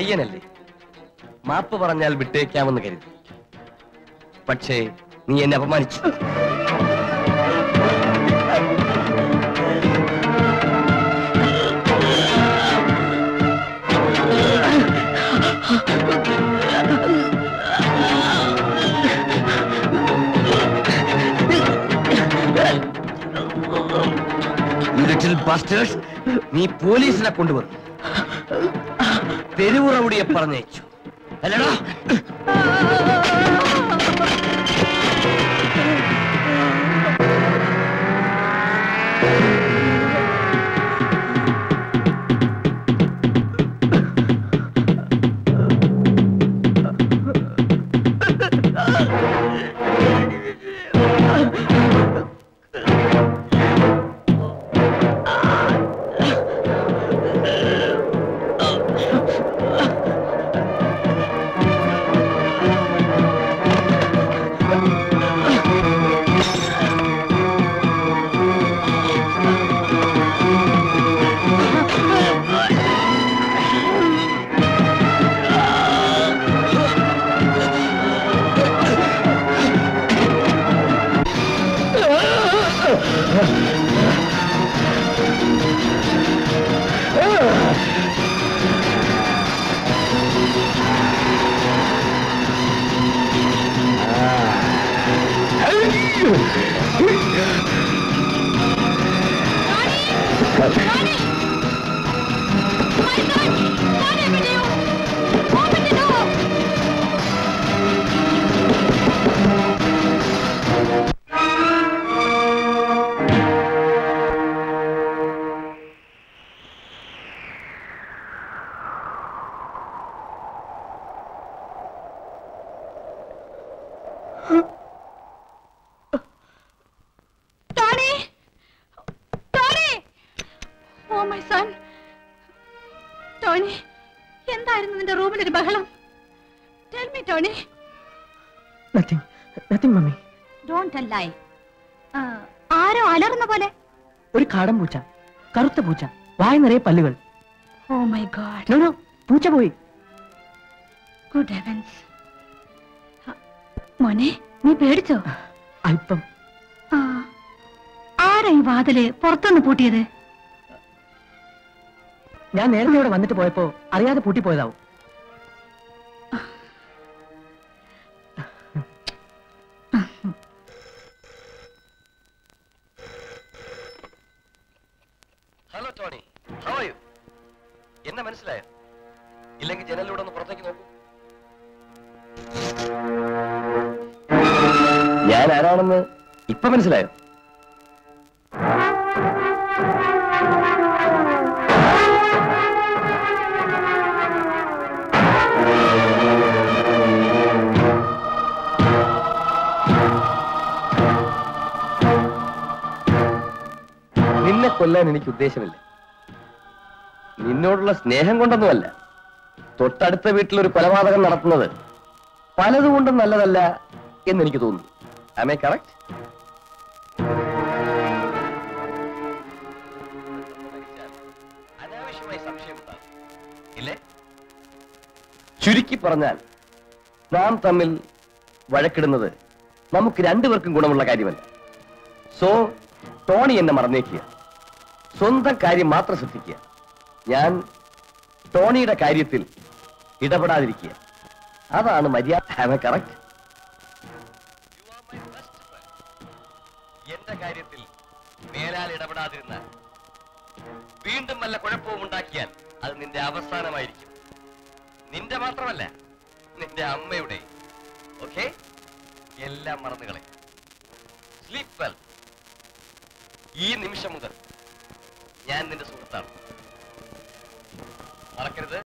പയ്യനല്ലേ മാപ്പ് പറഞ്ഞാൽ വിട്ടേക്കാമെന്ന് കരുതി പക്ഷേ നീ എന്നെ അപമാനിച്ചു ലിറ്റിൽ ബാസ്റ്റേഴ്സ് നീ പോലീസിനെ കൊണ്ടുവന്നു തെരുവുറവിടിയെ പറഞ്ഞയച്ചു അല്ലടാ Tony Tony oh my son Tony എന്തായിരുന്നു നിന്റെ റൂമിൽ ഒരു ബഹളം tell me Tony nothing nothing mummy don't tell lie ആരോ അലറുന്ന പോലെ ഒരു കാടൻ പൂച്ച കറുത്ത പൂച്ച വായ നിറയെ പല്ലുകൾ oh my God no no പൂച്ച പോയി ഗുഡ് ഹെവൻസ് മോനെ നീ പേടിച്ചോ അല്പം ആ ആരാ ഈ വാതില് പുറത്തുനിന്ന് പൂട്ടിയത് ഞാൻ നേരത്തെ ഇവിടെ വന്നിട്ട് പോയപ്പോ അറിയാതെ പൂട്ടിപ്പോയതാവും hello Tony how are you എന്നെ മനസ്സിലായോ ഇല്ലെങ്കിൽ ജനലിലൂടെ ഒന്ന് പുറത്തേക്ക് നോക്കൂ ഞാൻ ആരാണെന്ന് ഇപ്പൊ മനസ്സിലായോ നിന്നെ കൊല്ലാൻ എനിക്ക് ഉദ്ദേശമില്ല നിന്നോടുള്ള സ്നേഹം കൊണ്ടൊന്നുമല്ല തൊട്ടടുത്ത വീട്ടിൽ ഒരു കൊലപാതകം നടത്തുന്നത് പലതുകൊണ്ടും നല്ലതല്ല എന്ന് എനിക്ക് തോന്നുന്നു ആമേ കറക്റ്റ് അനാവശ്യമായി സംശയമുണ്ടാകും ഇല്ലേ ചുരുക്കി പറഞ്ഞാൽ നാം തമ്മിൽ വഴക്കിടുന്നത് നമുക്ക് രണ്ടുപേർക്കും ഗുണമുള്ള കാര്യമല്ല സോ ടോണി എന്നെ മറന്നേക്കുക സ്വന്തം കാര്യം മാത്രം ശ്രദ്ധിക്കുക ഞാൻ ടോണിയുടെ കാര്യത്തിൽ ഇടപെടാതിരിക്കുക അതാണ് മര്യാദ കറക്റ്റ് എന്റെ കാര്യത്തിൽ മേലാൽ ഇടപെടാതിരുന്നാൽ വീണ്ടും വല്ല കുഴപ്പവും ഉണ്ടാക്കിയാൽ അത് നിന്റെ അവസാനമായിരിക്കും നിന്റെ മാത്രമല്ല നിന്റെ അമ്മയുടെ ഓക്കെ എല്ലാം മറന്നുകളെ സ്ലീപ് വെൽ ഈ നിമിഷം മുതൽ ഞാൻ നിന്റെ സുഹൃത്താണ് മറക്കരുത്